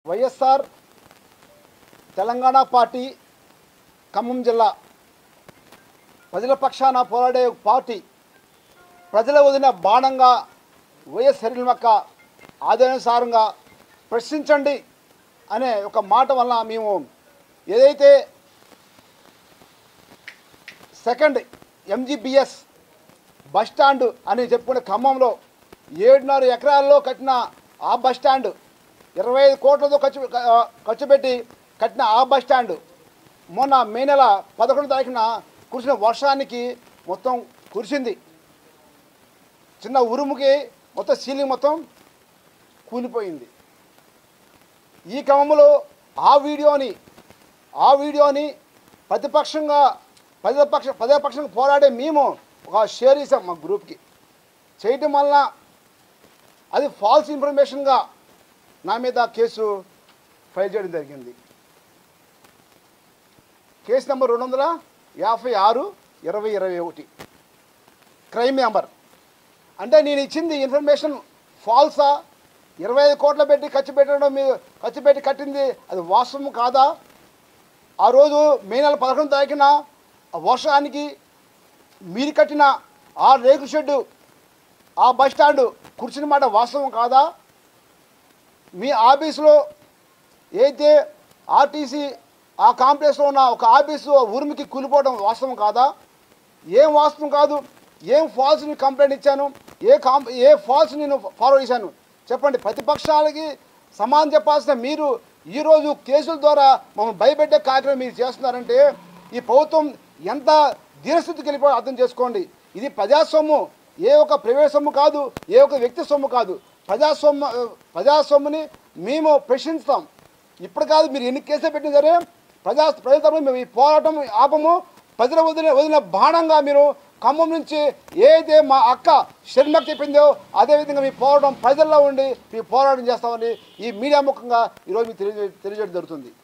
YSR Telangana party Khammam జిల్లా ప్రజల పక్షాన పోరాడే పార్టీ ప్రజల వదిన బాణంగా వైఎస్ హరిమక్క ఆదేశానుసారంగా ప్రశ్నించండి అనే ఒక మాట వల్ల మేము ఏదైతే సెకండ్ ఎంజీబీఎస్ బస్ స్టాండ్ అని చెప్పుకునే ఖమ్మంలో ఏడున్నర ఎకరాల్లో కట్టిన ఆ బస్ స్టాండ్ ఇరవై ఐదు కోట్లతో ఖర్చు ఆ, ఖర్చు పెట్టి కట్టిన ఆ బస్ స్టాండ్ మొన్న మే నెల పదకొండు తారీఖున కురిసిన వర్షానికి మొత్తం కురిసింది చిన్న ఉరుముకి మొత్తం సీలింగ్ మొత్తం కూలిపోయింది ఈ క్రమంలో ఆ వీడియోని ఆ వీడియోని ప్రతిపక్షంగా ప్రతిపక్ష ప్రతిపక్షంగా పోరాడే మేము ఒక షేర్ చేసాం మా గ్రూప్కి చేయటం వలన అది ఫాల్స్ ఇన్ఫర్మేషన్గా నా మీద కేసు ఫైల్ చేయడం జరిగింది కేసు నెంబర్ రెండు వందల యాభై ఆరు ఇరవై ఇరవై ఒకటి క్రైమ్ నెంబర్ అంటే నేను ఇచ్చింది ఇన్ఫర్మేషన్ ఫాల్సా ఇరవై ఐదు కోట్ల పెట్టి ఖర్చు పెట్టడం మీరు ఖర్చు పెట్టి కట్టింది అది వాస్తవం కాదా ఆ రోజు మే నెల పదకొండు తారీఖున ఆ వర్షానికి మీరు కట్టిన ఆ రేకు షెడ్డు ఆ బస్ స్టాండ్ కూర్చుని మాట వాస్తవం కాదా మీ ఆఫీసులో అయితే ఆర్టీసీ ఆ కాంప్లెక్స్లో ఉన్న ఒక ఆఫీసు ఉరిమికి కూలిపోవడం వాస్తవం కాదా ఏం వాస్తవం కాదు ఏం ఫాల్స్ నేను కంప్లైంట్ ఇచ్చాను ఏ కాం ఏ ఫాల్స్ నేను ఫాలో చేశాను చెప్పండి ప్రతిపక్షాలకి సమానం చెప్పాల్సిన మీరు ఈరోజు కేసుల ద్వారా మమ్మల్ని భయపెట్టే కార్యక్రమం మీరు చేస్తున్నారంటే ఈ ప్రభుత్వం ఎంత దీనస్థితికి వెళ్ళిపోయి అర్థం చేసుకోండి ఇది ప్రజాస్వామ్యం ఏ ఒక ప్రైవేట్ సొమ్ము కాదు ఏ ఒక వ్యక్తి సొమ్ము కాదు ప్రజాస్వామ్య ప్రజాస్వామ్యని మేము ప్రశ్నిస్తాం ఇప్పుడు కాదు మీరు ఎన్ని కేసులు పెట్టినా సరే ప్రజా ప్రజల తరపున మేము ఈ పోరాటం ఆపము ప్రజల వదిలిన వదిలిన బాణంగా మీరు ఖమ్మం నుంచి ఏదైతే మా అక్క షర్మక్ చెప్పిందో అదేవిధంగా మీ పోరాటం ప్రజల్లో ఉండి మీ పోరాటం చేస్తామని ఈ మీడియా ముఖంగా ఈరోజు మీకు తెలియజే తెలియజేయడం జరుగుతుంది